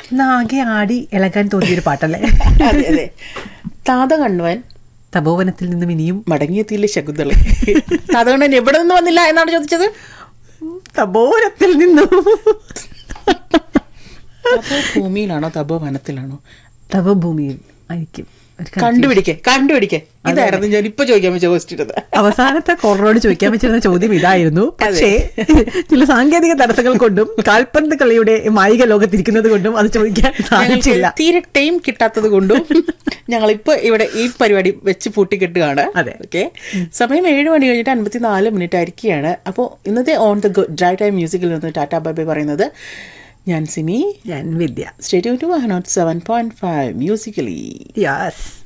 ഇന്ന് ആകെ ആടി ഇളകാൻ തോന്നിയൊരു പാട്ടല്ലേ അതെ അതെ താത കണ്ണുവൻ തപോവനത്തിൽ നിന്നും ഇനിയും മടങ്ങിയെത്തിയില്ലേ ശകുന്തള താത കണ്ണുവൻ എവിടെ നിന്ന് വന്നില്ല എന്നാണ് ചോദിച്ചത് തപോവനത്തിൽ നിന്നും തപോ ഭൂമിയിലാണോ തപോ വനത്തിലാണോ തപോഭൂമിയിൽ ആയിരിക്കും ഒരു confusion. കണ്ടുപിടിക്കേ കണ്ടുപിടിക്കേ ഇതായിരുന്നു ഞാൻ ഇപ്പൊ ചോദിക്കാൻ വെച്ച ക്വസ്റ്റ്യൻ അവസാനത്തെ കോളറോട് ചോദിക്കാൻ പറ്റുന്ന ചോദ്യം ഇതായിരുന്നു പക്ഷേ ചില സാങ്കേതിക തടസ്സങ്ങൾ കൊണ്ടും കാൽപന്ത് കളിയുടെ മായിക ലോകത്തിരിക്കുന്നത് കൊണ്ടും അത് ചോദിക്കാൻ സാധിച്ചില്ല തീരെ ടൈം കിട്ടാത്തത് കൊണ്ടും ഞങ്ങൾ ഇപ്പൊ ഇവിടെ ഈ പരിപാടി വെച്ച് പൂട്ടിക്കെട്ടുകയാണ് അതെ. ഓക്കെ സമയം ഏഴ് മണി കഴിഞ്ഞിട്ട് അൻപത്തിനാല് മിനിറ്റ് ആയിരിക്കുകയാണ് അപ്പോൾ ഇന്നത്തെ ഓൺ ദ ഡ്രൈ ടൈം മ്യൂസിക്കിൽ നിന്ന് ടാറ്റാ ബൈ പറയുന്നത് ഞാൻ സിമി ഞാൻ Vidya stadium two one nought seven point five musically യാസ്